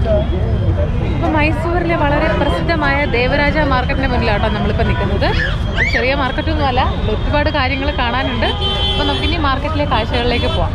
ഇപ്പൊ മൈസൂരിലെ വളരെ പ്രസിദ്ധമായ ദേവരാജ മാർക്കറ്റിന്റെ മുന്നിലാട്ടോ നമ്മളിപ്പോൾ നിൽക്കുന്നത് ചെറിയ മാർക്കറ്റൊന്നും അല്ല ഇവിടെ ഒരുപാട് കാര്യങ്ങൾ കാണാനുണ്ട് അപ്പോൾ നമുക്കിനി മാർക്കറ്റിലെ കാഴ്ചകളിലേക്ക് പോവാം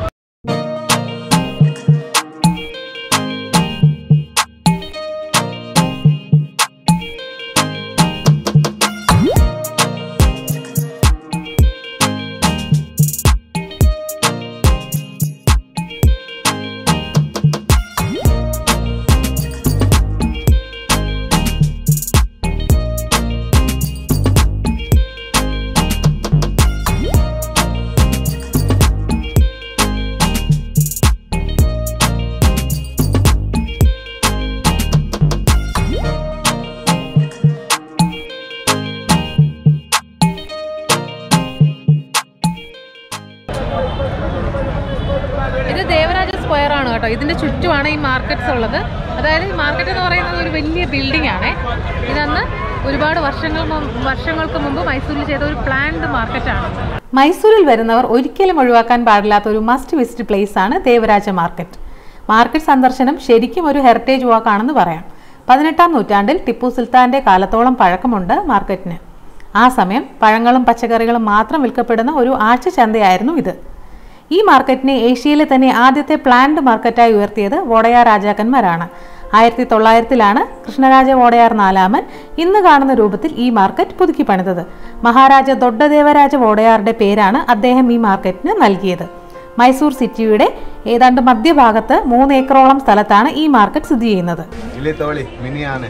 ഇത് ദേവരാജ സ്ക്വയർ ആണ് കേട്ടോ ഇതിന്റെ ചുറ്റുമാണ് ഈ മാർക്കറ്റ്സ് ഉള്ളത് അതായത് ഈ മാർക്കറ്റ് എന്ന് പറയുന്നത് ഒരു വലിയ ബിൽഡിംഗ് ആണ് ഇതന്ന് ഒരുപാട് വർഷങ്ങൾ മുമ്പ് വർഷങ്ങൾക്ക് മുമ്പ് മൈസൂരിൽ ചെയ്ത ഒരു പ്ലാൻഡ് മാർക്കറ്റാണ് മൈസൂരിൽ വരുന്നവർ ഒരിക്കലും ഒഴിവാക്കാൻ പാടില്ലാത്ത ഒരു മസ്റ്റ് വിസിറ്റ് പ്ലേസ് ആണ് ദേവരാജ മാർക്കറ്റ് മാർക്കറ്റ് സന്ദർശനം ശരിക്കും ഒരു ഹെറിറ്റേജ് വാക്കാണെന്ന് പറയാം പതിനെട്ടാം നൂറ്റാണ്ടിൽ ടിപ്പു സുൽത്താന്റെ കാലത്തോളം പഴക്കമുണ്ട് മാർക്കറ്റിന് ആ സമയം പഴങ്ങളും പച്ചക്കറികളും മാത്രം വിൽക്കപ്പെടുന്ന ഒരു ആഴ്ച ചന്തയായിരുന്നു ഇത് ഈ മാർക്കറ്റിനെ ഏഷ്യയിലെ തന്നെ ആദ്യത്തെ പ്ലാൻഡ് മാർക്കറ്റായി ഉയർത്തിയത് വോഡയാർ രാജാക്കന്മാരാണ് ആയിരത്തി തൊള്ളായിരത്തിലാണ് കൃഷ്ണരാജ വോഡയാർ നാലാമൻ ഇന്ന് കാണുന്ന രൂപത്തിൽ ഈ മാർക്കറ്റ് പുതുക്കി പണിതത് മഹാരാജ ദൊഡ്ഡദേവരാജ വോഡയാറുടെ പേരാണ് അദ്ദേഹം ഈ മാർക്കറ്റിന് നൽകിയത് മൈസൂർ സിറ്റിയുടെ ഏതാണ്ട് മധ്യഭാഗത്ത് മൂന്ന് ഏക്കറോളം സ്ഥലത്താണ് ഈ മാർക്കറ്റ് സ്ഥിതി ചെയ്യുന്നത് ಇಲ್ಲಿ ತಗೊಳ್ಳಿ ಮಿನಿ ಆನೆ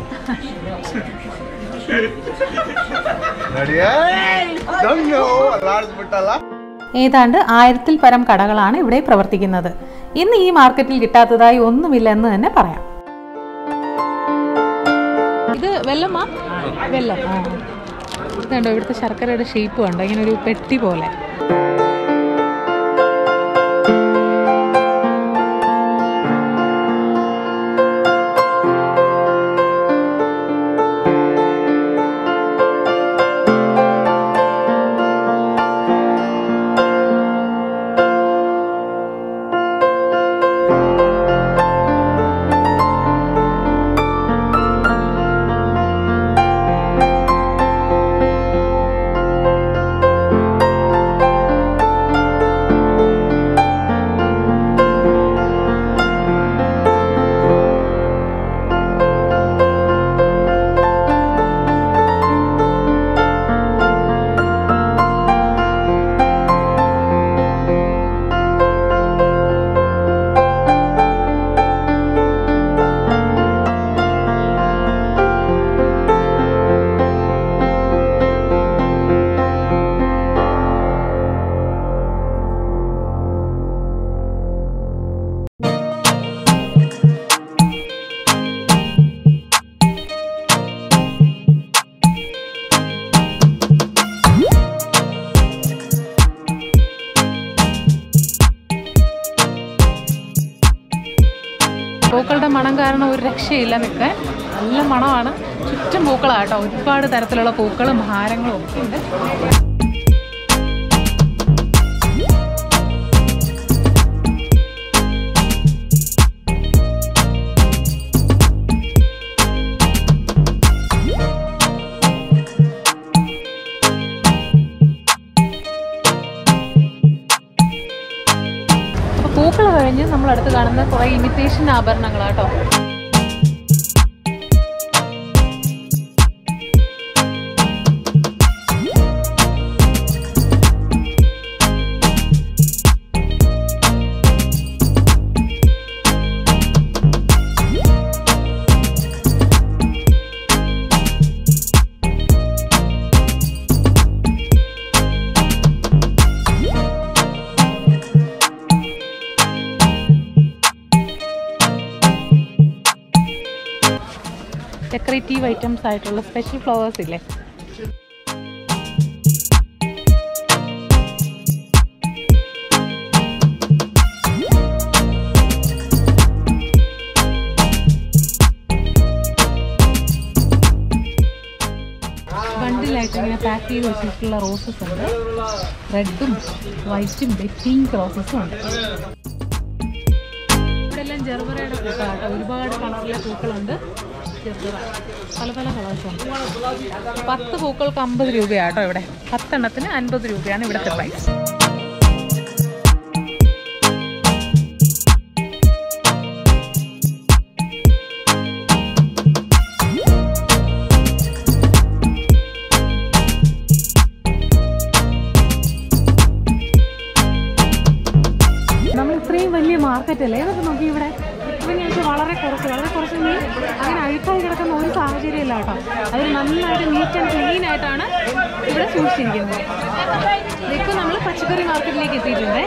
ನೋಡಿ ಅಲ್ಲಾಡಿಸ್ಬಿಟ್ಟಲ್ಲ ഏതാണ്ട് ആയിരത്തിൽ പരം കടകളാണ് ഇവിടെ പ്രവർത്തിക്കുന്നത് ഇന്ന് ഈ മാർക്കറ്റിൽ കിട്ടാത്തതായി ഒന്നുമില്ലെന്ന് തന്നെ പറയാം ഇത് വെല്ലമാ വെല്ലം ആ ഇതുണ്ടോ ഇവിടുത്തെ ശർക്കരയുടെ ഷേപ്പ് കണ്ടോ ഇങ്ങനെ ഒരു പെട്ടി പോലെ പൂക്കളുടെ മണം കാരണം ഒരു രക്ഷയില്ല നിൽക്കാൻ നല്ല മണമാണ് ചുറ്റും പൂക്കളാണ് കേട്ടോ ഒരുപാട് തരത്തിലുള്ള പൂക്കളും ഹാരങ്ങളും ഒക്കെ ഉണ്ട് അപ്പോൾ പൂക്കൾ കഴിഞ്ഞ് നമ്മൾ അടുത്ത് കാണുന്ന കുറേ ഇമിറ്റേഷൻ ആഭരണങ്ങളാട്ടോ ഡെക്കറേറ്റീവ് ഐറ്റംസ് ആയിട്ടുള്ള സ്പെഷ്യൽ ഫ്ലവേഴ്സ് ഇല്ലേ ബണ്ടിലായിട്ട് ഇങ്ങനെ പാക്ക് ചെയ്ത് വെച്ചിട്ടുള്ള റോസസ് ഉണ്ട് റെഡും വൈറ്റും പിങ്ക് റോസസും ഉണ്ട് ഇവിടെല്ലാം ജർബറയുടെ പൂക്കളാട്ടോ ഒരുപാട് കളറിലെ പൂക്കളുണ്ട് ജർബറ പല പല കളേഴ്സുണ്ട് പത്ത് പൂക്കൾക്ക് അമ്പത് രൂപയാട്ടോ ഇവിടെ പത്തെണ്ണത്തിന് അൻപത് രൂപയാണ് ഇവിടുത്തെ പ്രൈസ് നമ്മൾ ഇത്രയും വലിയ മാർക്കറ്റ് അല്ലേ ഏതൊക്കെ നോക്കി ഇവിടെ ഇത്രയും ഞങ്ങൾക്ക് വളരെ കുറച്ച് വളരെ കുറച്ച് മീൻ അങ്ങനെ അഴുക്കായി കിടക്കുന്ന ഒരു സാഹചര്യമില്ല കേട്ടോ അവർ നന്നായിട്ട് നീറ്റ് ആൻഡ് ക്ലീൻ ആയിട്ടാണ് ഇവിടെ സൂക്ഷിച്ചിരിക്കുന്നത് ഇതൊക്കെ നമ്മൾ പച്ചക്കറി മാർക്കറ്റിലേക്ക് എത്തിയിട്ടുണ്ട്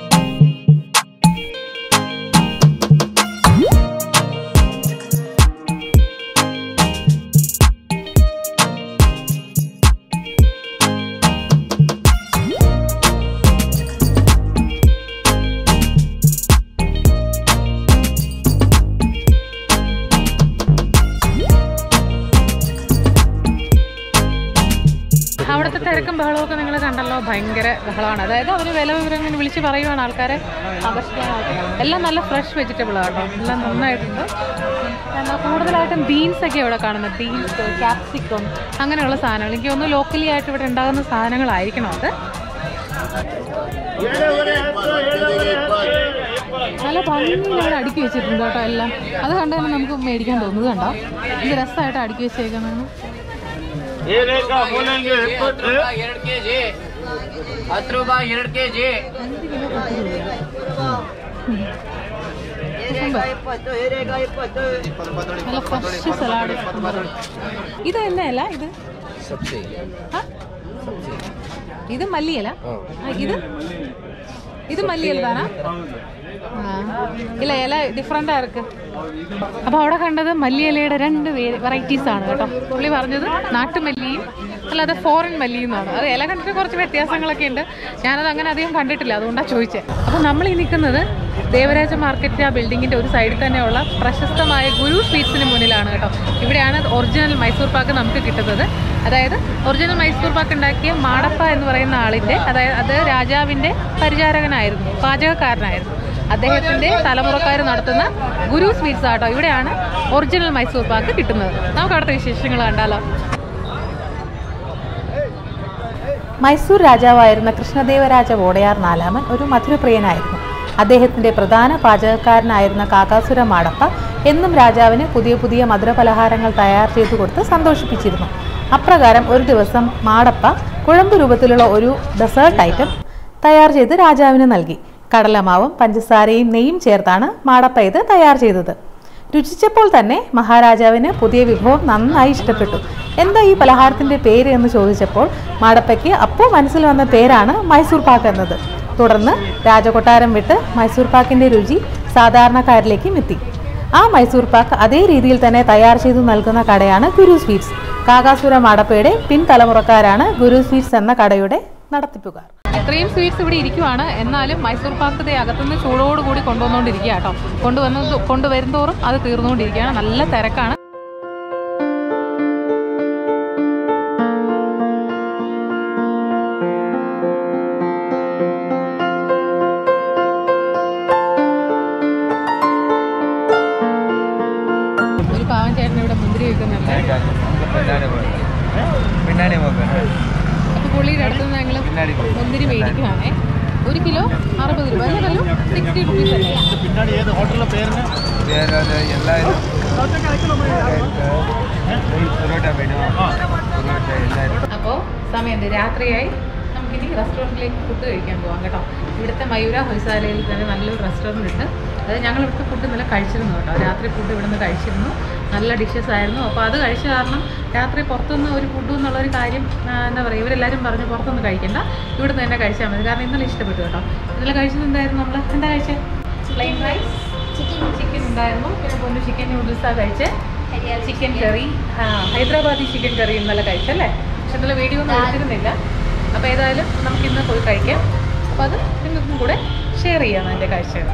അവിടുത്തെ തിരക്കും ബഹളമൊക്കെ നിങ്ങൾ കണ്ടല്ലോ ഭയങ്കര ബഹളമാണ് അതായത് അവർ വില വിവരങ്ങൾ വിളിച്ച് പറയുവാണ് ആൾക്കാരെ ആകർഷിക്കാനായിട്ട് എല്ലാം നല്ല ഫ്രഷ് വെജിറ്റബിൾ ആട്ടോ എല്ലാം നന്നായിട്ടുണ്ട് എന്നാൽ കൂടുതലായിട്ടും ബീൻസ് ഒക്കെ ഇവിടെ കാണുന്നത് ബീൻസ് ക്യാപ്സിക്കം അങ്ങനെയുള്ള സാധനങ്ങൾ എനിക്ക് തോന്നുന്നു ലോക്കലി ആയിട്ട് ഇവിടെ ഉണ്ടാകുന്ന സാധനങ്ങളായിരിക്കണം അത് നല്ല ഭംഗിയിലാണ് അടുക്കി വെച്ചിട്ടുണ്ട് കേട്ടോ എല്ലാം അത് കണ്ടു തന്നെ നമുക്ക് മേടിക്കാൻ തോന്നുന്നത് കണ്ടോ ഇത് രസമായിട്ട് അടുക്കി വെച്ചേക്കുന്നത് ಎರಡು ಕೆಜಿ ಹತ್ತು ರೂಪಾಯಿ ಎರಡು ಕೆಜಿ നല്ല ഫ്രഷ് സലാഡ് ഇത് എന്നല്ല ഇത് ആ? ഇത് മല്ലിയില ആ, ഇത് ഇത് മല്ലിയില താനാ ആ. ഇല്ല ഇല ഡിഫറെൻ്റ് ആർക്ക് അപ്പോൾ അവിടെ കണ്ടത് മല്ലിയിലയുടെ രണ്ട് വെറൈറ്റീസ് ആണ് കേട്ടോ പുള്ളി പറഞ്ഞത് നാട്ടുമല്ലിയും അല്ലാതെ ഫോറിൻ മല്ലിയും എന്നാണ് അത് ഇല കണ്ടിട്ട് കുറച്ച് വ്യത്യാസങ്ങളൊക്കെ ഉണ്ട് ഞാനത് അങ്ങനെ അധികം കണ്ടിട്ടില്ല അതുകൊണ്ടാണ് ചോദിച്ചത് അപ്പോൾ നമ്മൾ ഈ നിൽക്കുന്നത് ദേവരാജ മാർക്കറ്റ് ആ ബിൽഡിങ്ങിൻ്റെ ഒരു സൈഡിൽ തന്നെയുള്ള പ്രശസ്തമായ ഗുരു സ്വീറ്റ്സിന് മുന്നിലാണ് കേട്ടോ ഇവിടെയാണ് ഒറിജിനൽ മൈസൂർ പാക്ക് നമുക്ക് കിട്ടുന്നത് അതായത് ഒറിജിനൽ മൈസൂർ പാക്ക് ഉണ്ടാക്കിയ മാടപ്പ എന്ന് പറയുന്ന ആളിൻ്റെ അതായത് അത് രാജാവിൻ്റെ പരിചാരകനായിരുന്നു പാചകക്കാരനായിരുന്നു അദ്ദേഹത്തിൻ്റെ തലമുറക്കാർ നടത്തുന്ന ഗുരു സ്വീറ്റ്സ് ആട്ടോ ഇവിടെയാണ് ഒറിജിനൽ മൈസൂർ പാക്ക് കിട്ടുന്നത് നമുക്ക് അവിടുത്തെ വിശേഷങ്ങൾ കണ്ടാലോ മൈസൂർ രാജാവായിരുന്ന കൃഷ്ണദേവരാജ വോടയാർ നാലാമൻ ഒരു മധുരപ്രിയനായിരുന്നു അദ്ദേഹത്തിന്റെ പ്രധാന പാചകക്കാരനായിരുന്ന കാക്കാസുര മാടപ്പ എന്നും രാജാവിന് പുതിയ പുതിയ മധുരപലഹാരങ്ങൾ തയ്യാർ ചെയ്തു കൊടുത്ത് സന്തോഷിപ്പിച്ചിരുന്നു അപ്രകാരം ഒരു ദിവസം മാടപ്പ കുഴമ്പ് രൂപത്തിലുള്ള ഒരു ഡെസേർട്ട് ഐറ്റം തയ്യാർ ചെയ്ത് രാജാവിന് നൽകി കടലമാവും പഞ്ചസാരയും നെയ്യും ചേർത്താണ് മാടപ്പ ഇത് തയ്യാർ ചെയ്തത് രുചിച്ചപ്പോൾ തന്നെ മഹാരാജാവിന് പുതിയ വിഭവം നന്നായി ഇഷ്ടപ്പെട്ടു എന്താ ഈ പലഹാരത്തിന്റെ പേര് എന്ന് ചോദിച്ചപ്പോൾ മാടപ്പയ്ക്ക് അപ്പോൾ മനസ്സിൽ വന്ന പേരാണ് മൈസൂർ പാക്ക് എന്നത് തുടർന്ന് രാജകൊട്ടാരം വിട്ട് മൈസൂർ പാക്കിന്റെ രുചി സാധാരണക്കാരിലേക്കും എത്തി ആ മൈസൂർ പാക്ക് അതേ രീതിയിൽ തന്നെ തയ്യാർ ചെയ്തു നൽകുന്ന കടയാണ് ഗുരു സ്വീറ്റ്സ് കാകാസുര മാടപ്പയുടെ പിൻതലമുറക്കാരാണ് ഗുരു സ്വീറ്റ്സ് എന്ന കടയുടെ നടത്തിപ്പുകാർ ഇത്രയും സ്വീറ്റ്സ് ഇവിടെ ഇരിക്കുവാണ് എന്നാലും മൈസൂർ പാക്ക് ദേ അകത്തുനിന്ന് ചൂടോടുകൂടി കൊണ്ടുവന്നുകൊണ്ടിരിക്കുക കേട്ടോ കൊണ്ടുവന്ന കൊണ്ടുവരുന്തോറും അത് തീർന്നുകൊണ്ടിരിക്കുകയാണ് നല്ല തിരക്കാണ് ഒരു പാവൻ ചേട്ടൻ ഇവിടെ മുന്തിരി വെക്കുന്നുണ്ട് പിന്നാടി പോകാം അപ്പോൾ പുള്ളിയുടെ അടുത്ത് നിന്ന് ഞങ്ങൾ പിന്നാടി മുന്തിരി മേടിക്കുവാണേ ഒരു കിലോ അറുപത് രൂപ അല്ലല്ലോ സിക്സ്റ്റി റുപ്പീസ് അല്ലേ ಬೇರೆ ಎಲ್ಲ പൊറോട്ട വേണം പൊറോട്ട എല്ലാവരും അപ്പോൾ സമയമുണ്ട് രാത്രിയായി നമുക്കിനി റെസ്റ്റോറൻറ്റിലേക്ക് ഫുഡ് കഴിക്കാൻ പോകാം കേട്ടോ ഇവിടുത്തെ മയൂര ഹൊയ്സാലയിൽ തന്നെ നല്ലൊരു റെസ്റ്റോറൻറ്റ് ഉണ്ട് അത് ഞങ്ങൾ ഇവിടുത്തെ ഫുഡ് ഇന്നലെ കഴിച്ചിരുന്നു കേട്ടോ രാത്രി ഫുഡ് ഇവിടുന്ന് കഴിച്ചിരുന്നു നല്ല ഡിഷസ് ആയിരുന്നു അപ്പോൾ അത് കഴിച്ച കാരണം രാത്രി പുറത്തുനിന്ന് ഒരു ഫുഡ് എന്നുള്ളൊരു കാര്യം ആ, എന്താ പറയുക ഇവരെല്ലാവരും പറഞ്ഞു പുറത്തുനിന്ന് കഴിക്കണ്ട ഇവിടുന്ന് തന്നെ കഴിച്ചാൽ മതി കാരണം ഇന്നലെ ഇഷ്ടപ്പെട്ടു കേട്ടോ ഇന്നലെ കഴിച്ചത് എന്തായിരുന്നു നമ്മൾ എന്താ കഴിച്ചത് പ്ലെയിൻ റൈസ് ചിക്കൻ ഉണ്ടായിരുന്നു പിന്നെ പൊന്നു ചിക്കൻ നൂഡിൽസാണ് കഴിച്ചത് ചിക്കൻ കറി ആ ഹൈദരാബാദി ചിക്കൻ കറി ഇന്നലെ കഴിച്ചല്ലേ പക്ഷെ ഇന്നലെ വീഡിയോ ഒന്നും എടുത്തിരുന്നില്ല അപ്പോൾ ഏതായാലും നമുക്കിന്ന് പോയി കഴിക്കാം അപ്പോൾ അത് നിങ്ങൾക്കും കൂടെ ഷെയർ ചെയ്യാം എൻ്റെ കാഴ്ചകൾ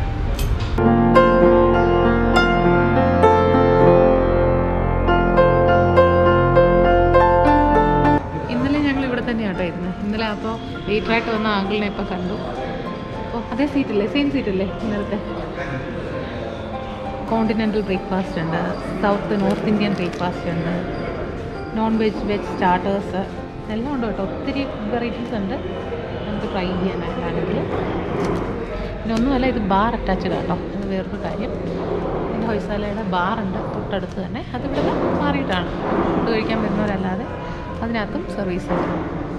ഇന്നലെ ഞങ്ങൾ ഇവിടെ തന്നെയാട്ടോ ഇരുന്നത് ഇന്നലെ അപ്പോൾ വെയിറ്ററായിട്ട് വന്ന ആങ്കിളിനെ ഇപ്പോൾ കണ്ടു അപ്പോൾ അതേ സീറ്റല്ലേ സെയിം സീറ്റല്ലേ ഇന്നലത്തെ കോണ്ടിനെൻ്റൽ ബ്രേക്ക്ഫാസ്റ്റ് ഉണ്ട് സൗത്ത് നോർത്ത് ഇന്ത്യൻ ബ്രേക്ക്ഫാസ്റ്റ് ഉണ്ട് നോൺ വെജ് വെജ് സ്റ്റാർട്ടേഴ്സ് എല്ലാം ഉണ്ട് കേട്ടോ ഒത്തിരി വെറൈറ്റീസ് ഉണ്ട് നമുക്ക് ട്രൈ ചെയ്യാനായിട്ടാണെങ്കിൽ പിന്നെ ഒന്നുമല്ല ഇത് ബാർ അറ്റാച്ച്ഡ് കേട്ടോ അത് വേറൊരു കാര്യം പിന്നെ ഹൊയ്സാലയുടെ ബാറുണ്ട് തൊട്ടടുത്ത് തന്നെ അതിവിടെ മാറിയിട്ടാണ് ഫുഡ് കഴിക്കാൻ വരുന്നവരല്ലാതെ അതിനകത്തും സർവീസ് ഉണ്ട്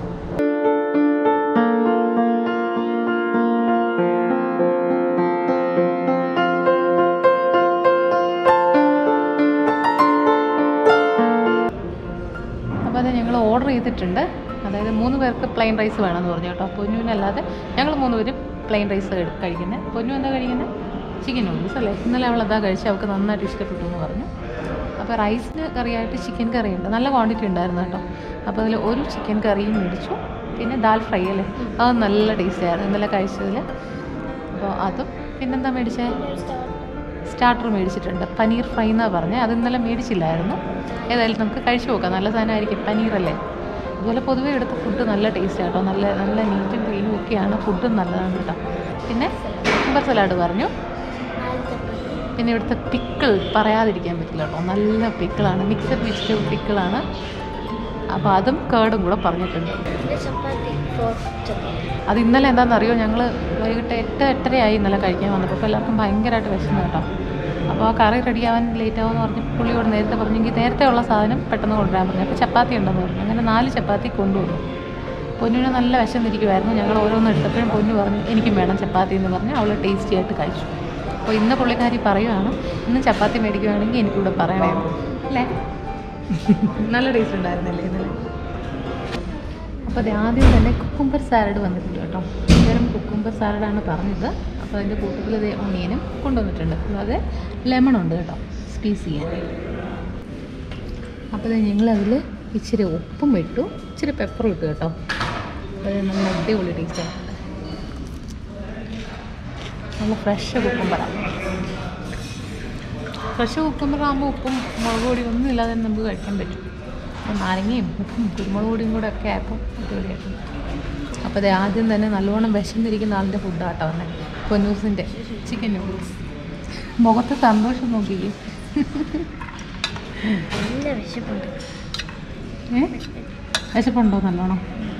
അപ്പോൾ അത് ഞങ്ങൾ ഓർഡർ ചെയ്തിട്ടുണ്ട് അതായത് മൂന്ന് പേർക്ക് പ്ലെയിൻ റൈസ് വേണമെന്ന് പറഞ്ഞു കേട്ടോ പൊന്നുവിനല്ലാതെ ഞങ്ങൾ മൂന്ന് പേരും പ്ലെയിൻ റൈസ് കഴിക്കുന്നത് പൊന്നു എന്താ കഴിക്കുന്നത് ചിക്കൻ നൂഡിൽസ് അല്ലേ ഇന്നലെ അവൾ അതാ കഴിച്ച് അവൾക്ക് നന്നായിട്ട് ഇഷ്ടപ്പെട്ടു എന്ന് പറഞ്ഞു അപ്പോൾ റൈസിന് കറിയായിട്ട് ചിക്കൻ കറി ഉണ്ട് നല്ല ക്വാണ്ടിറ്റി ഉണ്ടായിരുന്നു കേട്ടോ അപ്പോൾ അതിൽ ഒരു ചിക്കൻ കറിയും മേടിച്ചു പിന്നെ ദാൽ ഫ്രൈ അല്ലേ അത് നല്ല ടേസ്റ്റ് ആയിരുന്നു ഇന്നലെ കഴിച്ചതിൽ അപ്പോൾ അതും പിന്നെന്താ മേടിച്ചത് സ്റ്റാർട്ടർ മേടിച്ചിട്ടുണ്ട് പനീർ ഫ്രൈ എന്നാണ് പറഞ്ഞത് അത് ഇന്നലെ മേടിച്ചില്ലായിരുന്നു ഏതായാലും നമുക്ക് കഴിച്ചു നോക്കാം നല്ല സാധനമായിരിക്കും പനീറല്ലേ അതുപോലെ പൊതുവേ ഇവിടുത്തെ ഫുഡ് നല്ല ടേസ്റ്റ് കേട്ടോ നല്ല നല്ല നീറ്റും ക്ലീനും ഒക്കെയാണ് ഫുഡും നല്ലതാണ് കേട്ടോ പിന്നെ കുമ്പർ സലാഡ് പറഞ്ഞു പിന്നെ ഇവിടുത്തെ പിക്കിൾ പറയാതിരിക്കാൻ പറ്റില്ല കേട്ടോ നല്ല പിക്കിളാണ് മിക്സഡ് വെജിറ്റബിൾ പിക്കിളാണ് അപ്പോൾ അതും കേടും കൂടെ പറഞ്ഞിട്ടുണ്ട് ചപ്പാത്തി ഫോർ ചപ്പാത്തി അത് ഇന്നലെ എന്താണെന്നറിയോ ഞങ്ങൾ വൈകിട്ട് എട്ട് എട്ടരയായി ഇന്നലെ കഴിക്കാൻ വന്നപ്പോൾ അപ്പോൾ എല്ലാവർക്കും ഭയങ്കരമായിട്ട് വിശന്നു കേട്ടോ അപ്പോൾ ആ കറി റെഡിയാവാൻ ലേറ്റ് ആവുമെന്ന് പറഞ്ഞ് പുള്ളിയോട് നേരത്തെ പറഞ്ഞെങ്കിൽ നേരത്തെ ഉള്ള സാധനം പെട്ടെന്ന് കൊണ്ടുവരാൻ പറഞ്ഞു അപ്പോൾ ചപ്പാത്തി ഉണ്ടെന്ന് പറഞ്ഞു അങ്ങനെ നാല് ചപ്പാത്തി കൊണ്ടുവന്നു പൊന്നിന് നല്ല വിശന്നിരിക്കുമായിരുന്നു ഞങ്ങൾ ഓരോന്ന് എടുത്തപ്പോഴും പൊന്നു പറഞ്ഞു എനിക്കും വേണം ചപ്പാത്തി എന്ന് പറഞ്ഞ് അവൾ ടേസ്റ്റി ആയിട്ട് കഴിച്ചു അപ്പോൾ ഇന്ന് പുള്ളിക്കാരി പറയുവാണ് ഇന്ന് ചപ്പാത്തി മേടിക്കുവാണെങ്കിൽ എനിക്കിവിടെ പറയണേ അല്ലേ നല്ല ടേസ്റ്റ് ഉണ്ടായിരുന്നല്ലേ ഇന്നലെ അപ്പോൾ അത് ആദ്യം തന്നെ കുക്കുംബർ സാലഡ് വന്നിട്ടുണ്ട് കേട്ടോ ഇത്തരം കുക്കുംബർ സാലഡാണ് പറഞ്ഞത് അപ്പോൾ അതിൻ്റെ കൂട്ടത്തിൽ ഇത് ഒണിയനും കൊണ്ടുവന്നിട്ടുണ്ട് അല്ലാതെ ലെമൺ ഉണ്ട് കേട്ടോ സ്പീസ് ചെയ്യാനായിട്ട് അപ്പോൾ അത് ഞങ്ങളതിൽ ഇച്ചിരി ഉപ്പും ഇട്ടു ഇച്ചിരി പെപ്പറും ഇട്ടു കേട്ടോ അത് നല്ല അടിപൊളി ടേസ്റ്റാണ് നല്ല ഫ്രഷ് കുക്കുംബറാണ് ഫ്രഷ് കുക്കുംബറാകുമ്പോൾ ഉപ്പും മുളക് പൊടി ഒന്നും ഇല്ലാതെ തന്നെ നമുക്ക് കഴിക്കാൻ പറ്റും അപ്പോൾ നാരങ്ങയും ഉപ്പും കുരുമുളക് പൊടിയും കൂടെ ഒക്കെ ആയപ്പോൾ അടിപൊളിയായിട്ടുണ്ട് അപ്പോൾ അത് ആദ്യം തന്നെ നല്ലോണം വിശന്നിരിക്കുന്ന ആളിൻ്റെ ഫുഡാട്ടോ വന്നെ പൊന്നൂസിൻ്റെ ചിക്കൻ നൂഡിൽസ് മുഖത്ത് സന്തോഷം നോക്കിയേ നല്ല വിശപ്പുണ്ട് ഏ വിശപ്പുണ്ടോ നല്ലോണം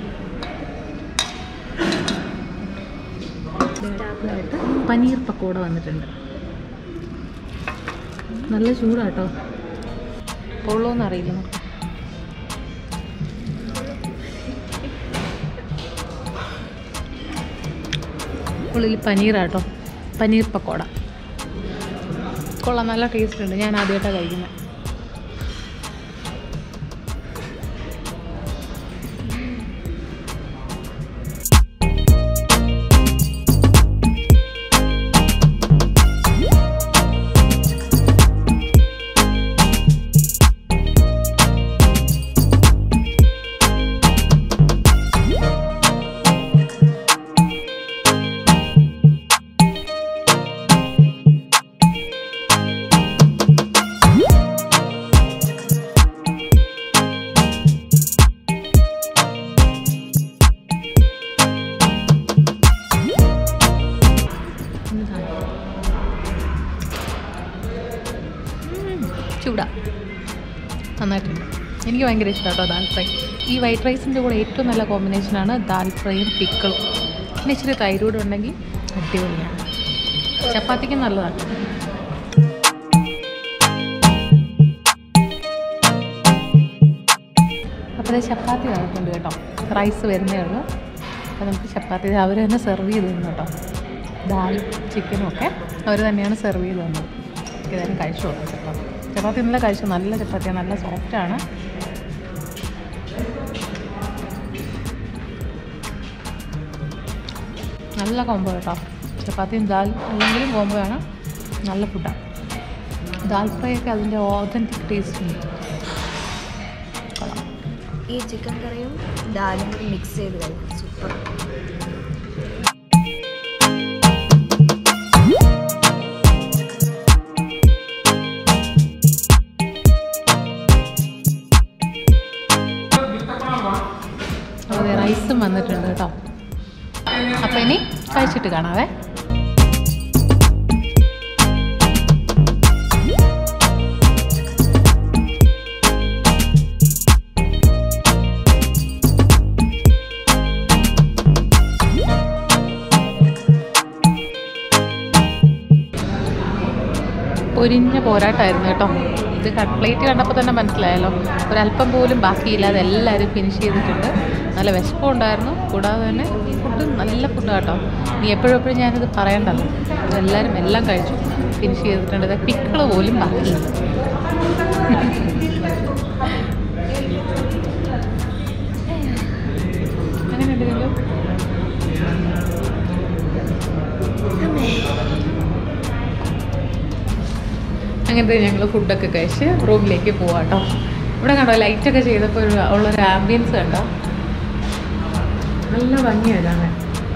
ആയിട്ട് പനീർ പക്കോട വന്നിട്ടുണ്ട് നല്ല ചൂടാട്ടോ പൊള്ളോന്ന് അറിയില്ല നമുക്ക് ഉള്ളിൽ പനീറാട്ടോ പനീർ പക്കോട കൊള്ളാം നല്ല ടേസ്റ്റ് ഉണ്ട് ഞാൻ ആദ്യമായിട്ടാണ് കഴിക്കുന്നത് ചൂടാ നന്നായിട്ടുണ്ട് എനിക്ക് ഭയങ്കര ഇഷ്ടമാണ് കേട്ടോ ദാൽ ഫ്രൈ ഈ വൈറ്റ് റൈസിൻ്റെ കൂടെ ഏറ്റവും നല്ല കോമ്പിനേഷനാണ് ദാൽ ഫ്രൈയും പിക്കിളും പിന്നെ ഇച്ചിരി തൈരൂടെ ഉണ്ടെങ്കിൽ അടിപൊളിയാണ് ചപ്പാത്തിക്ക് നല്ലതാണ് അപ്പോൾ ഇത് ചപ്പാത്തി വന്നിട്ടുണ്ട് കേട്ടോ റൈസ് വരുന്നേ ഉള്ളൂ അപ്പോൾ നമുക്ക് ചപ്പാത്തി അവർ തന്നെ സെർവ് ചെയ്ത് തന്നു കേട്ടോ ദാലും ചിക്കനും ഒക്കെ അവർ തന്നെയാണ് സെർവ് ചെയ്ത് തന്നത് ഏതായാലും കഴിച്ചു നോക്കാം ചപ്പാത്തി ചപ്പാത്തി ഇന്നലെ കഴിച്ചു നല്ല ചപ്പാത്തിയാണ് നല്ല സോഫ്റ്റാണ് നല്ല കോംബോ കേട്ടോ ചപ്പാത്തിയും ദാൽ അല്ലെങ്കിലും കോംബോ ആണ് നല്ല ഫുഡാണ് ദാൽ ഫ്രൈ ഒക്കെ അതിൻ്റെ ഓതൻറ്റിക് ടേസ്റ്റ് ഉണ്ട് കൊള്ളാം ഈ ചിക്കൻ കറിയും ദാലും കൂടി മിക്സ് ചെയ്ത് കഴിക്കും സൂപ്പർ അതെ റൈസും വന്നിട്ടുണ്ട് കേട്ടോ അപ്പോൾ ഇനി കഴിച്ചിട്ട് കാണാവേ പൊരിഞ്ഞ പോരാട്ടമായിരുന്നു കേട്ടോ ഇത് പ്ലേറ്റ് കണ്ടപ്പോൾ തന്നെ മനസ്സിലായല്ലോ ഒരല്പം പോലും ബാക്കിയില്ലാതെ എല്ലാവരും ഫിനിഷ് ചെയ്തിട്ടുണ്ട് നല്ല വിശപ്പും ഉണ്ടായിരുന്നു കൂടാതെ തന്നെ ഈ ഫുഡ് നല്ല ഫുഡ് കേട്ടോ നീ എപ്പോഴും എപ്പോഴും ഞാനിത് പറയണ്ടല്ലോ എല്ലാവരും എല്ലാം കഴിച്ചു ഫിനിഷ് ചെയ്തിട്ടുണ്ട് പിക്കിള് പോലും ബാക്കിയില്ല എങ്ങനെയുണ്ട് ഇതിൻ്റെ അങ്ങനത്തെ ഞങ്ങൾ ഫുഡൊക്കെ കഴിച്ച് റൂമിലേക്ക് പോവാം കേട്ടോ ഇവിടെ കണ്ടോ ലൈറ്റൊക്കെ ചെയ്തപ്പോൾ ഒരു ഉള്ളൊരു ആംബിയൻസ് കണ്ടോ നല്ല ഭംഗിയാണ് കാണാൻ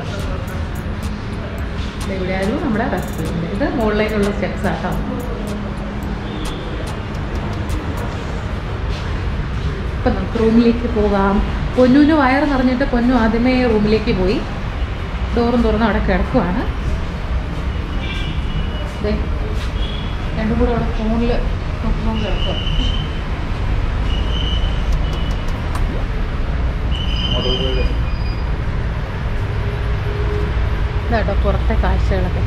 ദേ ഇവിടെയായിരുന്നു നമ്മുടെ റെസ്റ്റോറൻറ്റ് ഇത് മുകളിലേക്കുള്ള സ്റ്റെപ്സ് ആട്ടോ ഇപ്പം നമുക്ക് റൂമിലേക്ക് പോകാം പൊന്നുവിന് വയറ് നിറഞ്ഞിട്ട് പൊന്നു ആദ്യമേ റൂമിലേക്ക് പോയി ഡോറും തുറന്ന് അവിടെ കിടക്കുവാണ് ദേ രണ്ടും കൂടെ അവിടെ ഫോണിൽ നോക്കുമ്പോൾ കിടക്കുക ഇതാട്ടോ പുറത്തെ കാഴ്ചകളൊക്കെ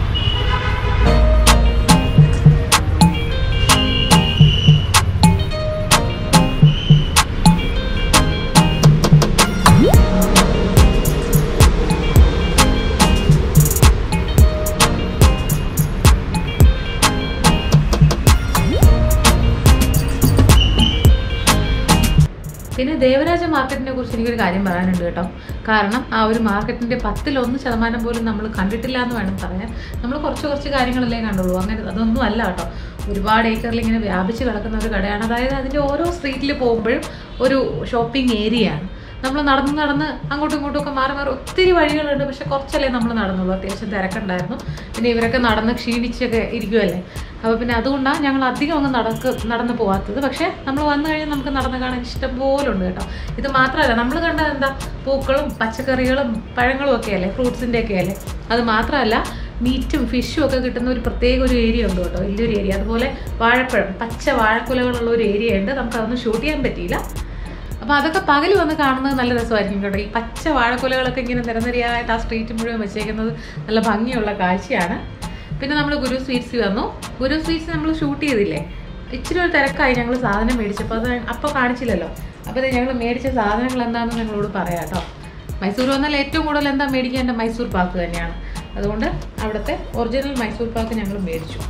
പിന്നെ ദേവരാജ മാർക്കറ്റിനെ കുറിച്ച് എനിക്കൊരു കാര്യം പറയാനുണ്ട് കേട്ടോ കാരണം ആ ഒരു മാർക്കറ്റിന്റെ പത്തിലൊന്ന് ശതമാനം പോലും നമ്മൾ കണ്ടിട്ടില്ല എന്ന് വേണം പറയാൻ നമ്മൾ കുറച്ച് കുറച്ച് കാര്യങ്ങളല്ലേ കണ്ടുള്ളൂ അങ്ങനെ അതൊന്നും അല്ല കേട്ടോ ഒരുപാട് ഏക്കറിൽ ഇങ്ങനെ വ്യാപിച്ച് കിടക്കുന്ന ഒരു കടയാണ് അതായത് അതിൻ്റെ ഓരോ സ്ട്രീറ്റിൽ പോകുമ്പോഴും ഒരു ഷോപ്പിംഗ് ഏരിയയാണ് നമ്മൾ നടന്ന് നടന്ന് അങ്ങോട്ടും ഇങ്ങോട്ടും ഒക്കെ മാറി മാറി ഒത്തിരി വഴികളുണ്ട് പക്ഷെ കുറച്ചല്ലേ നമ്മൾ നടന്നുള്ളൂ അത്യാവശ്യം തിരക്കുണ്ടായിരുന്നു പിന്നെ ഇവരൊക്കെ നടന്ന് ക്ഷീണിച്ചൊക്കെ ഇരിക്കുമല്ലേ അപ്പോൾ പിന്നെ അതുകൊണ്ടാണ് ഞങ്ങൾ അധികം അങ്ങ് നടക്ക് നടന്നു പോകാത്തത് പക്ഷേ നമ്മൾ വന്നു കഴിഞ്ഞാൽ നമുക്ക് നടന്ന് കാണാൻ ഇഷ്ടം പോലെ ഉണ്ട് കേട്ടോ ഇത് മാത്രമല്ല നമ്മൾ കണ്ട എന്താ പൂക്കളും പച്ചക്കറികളും പഴങ്ങളും ഒക്കെ അല്ലേ ഫ്രൂട്ട്സിൻ്റെ ഒക്കെ അല്ലേ അത് മാത്രമല്ല മീറ്റും ഫിഷും ഒക്കെ കിട്ടുന്ന ഒരു പ്രത്യേക ഒരു ഏരിയ ഉണ്ട് കേട്ടോ വലിയൊരു ഏരിയ അതുപോലെ വാഴപ്പഴം പച്ച വാഴക്കുലകളുള്ള ഒരു ഏരിയ ഉണ്ട് നമുക്ക് അതൊന്നും ഷൂട്ട് ചെയ്യാൻ പറ്റിയില്ല അപ്പോൾ അതൊക്കെ പകൽ വന്ന് കാണുന്നത് നല്ല രസമായിരിക്കും കേട്ടോ ഈ പച്ച വാഴക്കുലകളൊക്കെ ഇങ്ങനെ നിരനിരയായിട്ട് ആ സ്ട്രീറ്റ് മുഴുവൻ വെച്ചേക്കുന്നത് നല്ല ഭംഗിയുള്ള കാഴ്ചയാണ് പിന്നെ നമ്മൾ ഗുരു സ്വീറ്റ്സ് വന്നു ഗുരു സ്വീറ്റ്സ് നമ്മൾ ഷൂട്ട് ചെയ്തില്ലേ ഇച്ചിരി ഒരു തിരക്കായി ഞങ്ങൾ സാധനം മേടിച്ചപ്പോൾ അത് അപ്പോൾ കാണിച്ചില്ലല്ലോ അപ്പോൾ ഞങ്ങൾ മേടിച്ച സാധനങ്ങൾ എന്താണെന്ന് നിങ്ങളോട് പറയാം കേട്ടോ മൈസൂർ വന്നാൽ ഏറ്റവും കൂടുതൽ എന്താ മേടിക്കുക എൻ്റെ മൈസൂർ പാക്ക് തന്നെയാണ് അതുകൊണ്ട് അവിടുത്തെ ഒറിജിനൽ മൈസൂർ പാക്ക് ഞങ്ങൾ മേടിച്ചു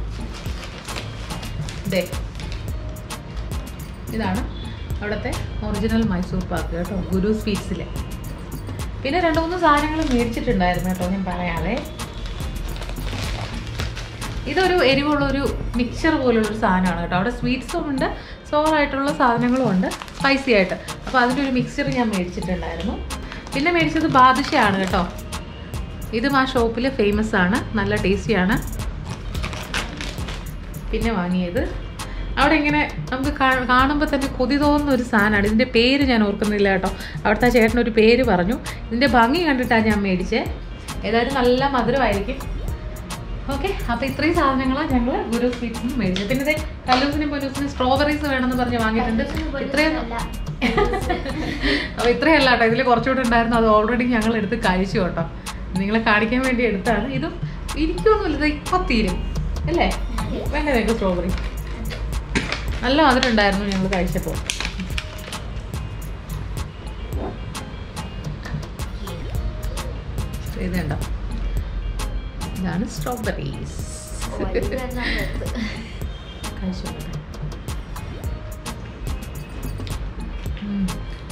ഇതേ ഇതാണ് അവിടുത്തെ ഒറിജിനൽ മൈസൂർ പാക്ക് കേട്ടോ ഗുരു സ്വീറ്റ്സിലെ പിന്നെ രണ്ട് മൂന്ന് സാധനങ്ങൾ മേടിച്ചിട്ടുണ്ടായിരുന്നു കേട്ടോ ഞാൻ പറയാവേ ഇതൊരു എരിവുള്ളൊരു മിക്സർ പോലുള്ളൊരു സാധനമാണ് കേട്ടോ അവിടെ സ്വീറ്റ്സും ഉണ്ട് സോറായിട്ടുള്ള സാധനങ്ങളും ഉണ്ട് സ്പൈസി ആയിട്ട് അപ്പോൾ അതിൻ്റെ ഒരു മിക്സർ ഞാൻ മേടിച്ചിട്ടുണ്ടായിരുന്നു പിന്നെ മേടിച്ചത് ബാദുഷയാണ് കേട്ടോ ഇതും ആ ഷോപ്പിൽ ഫേമസ് ആണ് നല്ല ടേസ്റ്റിയാണ് പിന്നെ വാങ്ങിയത് അവിടെ ഇങ്ങനെ നമുക്ക് കാണുമ്പോൾ തന്നെ കൊതി തോന്നുന്ന ഒരു സാധനമാണ് ഇതിൻ്റെ പേര് ഞാൻ ഓർക്കുന്നില്ല കേട്ടോ അവിടുത്തെ ആ ചേട്ടൻ ഒരു പേര് പറഞ്ഞു ഇതിൻ്റെ ഭംഗി കണ്ടിട്ടാണ് ഞാൻ മേടിച്ചത് ഏതായാലും നല്ല മധുരമായിരിക്കും ഓക്കെ അപ്പോൾ ഇത്രയും സാധനങ്ങളാണ് ഞങ്ങൾ ഗുരു സ്വീറ്റ്സിൽ നിന്ന് മേടിച്ചത് പിന്നെ ഇതേ കല്ലൂസിനും പൊലൂസിനും സ്ട്രോബെറീസ് വേണമെന്ന് പറഞ്ഞ് വാങ്ങിയിട്ടുണ്ട് ഇത്രയും അപ്പോൾ ഇത്രയല്ല കേട്ടോ ഇതിൽ കുറച്ചുകൂടെ ഉണ്ടായിരുന്നു അത് ഓൾറെഡി ഞങ്ങൾ എടുത്ത് കഴിച്ചു കേട്ടോ നിങ്ങളെ കാണിക്കാൻ വേണ്ടി എടുത്താണ് ഇതും ഇരിക്കുമൊന്നുമില്ല ഇത് ഇപ്പം തീരും അല്ലേ വേണ്ട നിങ്ങൾക്ക് സ്ട്രോബെറി നല്ല മധുരം ഉണ്ടായിരുന്നു ഞങ്ങൾ കഴിച്ചപ്പോൾ ഇതുണ്ടോ ഇതാണ് സ്ട്രോബെറീസ് കഴിച്ചു നോക്കട്ടെ. ഉം.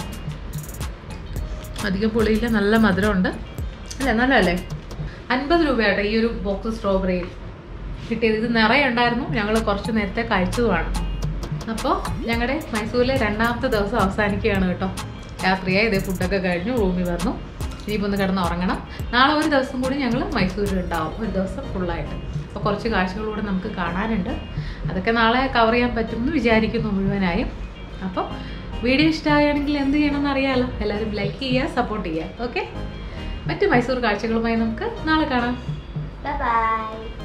അധികം പുളിയില്ല നല്ല മധുരമുണ്ട് അല്ലേ നല്ലതല്ലേ അൻപത് രൂപയാട്ടെ ഈ ഒരു ബോക്സ് സ്ട്രോബെറി കിട്ടിയത് ഇത് നിറയെ ഉണ്ടായിരുന്നു ഞങ്ങൾ കുറച്ച് നേരത്തെ കഴിച്ചതുമാണ് അപ്പോൾ ഞങ്ങളുടെ മൈസൂരിലെ രണ്ടാമത്തെ ദിവസം അവസാനിക്കുകയാണ് കേട്ടോ രാത്രിയായി ഇതേ ഫുഡൊക്കെ കഴിഞ്ഞു റൂമിൽ വന്നു ഇനിയിപ്പോൾ ഒന്ന് കിടന്ന് ഉറങ്ങണം നാളെ ഒരു ദിവസം കൂടി ഞങ്ങൾ മൈസൂരിൽ ഉണ്ടാവും ഒരു ദിവസം ഫുള്ളായിട്ട് അപ്പോൾ കുറച്ച് കാഴ്ചകളൂടെ നമുക്ക് കാണാനുണ്ട് അതൊക്കെ നാളെ കവർ ചെയ്യാൻ പറ്റുമെന്ന് വിചാരിക്കുന്നു മുഴുവനായും അപ്പോൾ വീഡിയോ ഇഷ്ടമാണെങ്കിൽ എന്ത് ചെയ്യണമെന്ന് അറിയാമല്ലോ എല്ലാവരും ലൈക്ക് ചെയ്യുക സപ്പോർട്ട് ചെയ്യുക ഓക്കെ മറ്റ് മൈസൂർ കാഴ്ചകളുമായി നമുക്ക് നാളെ കാണാം ബൈ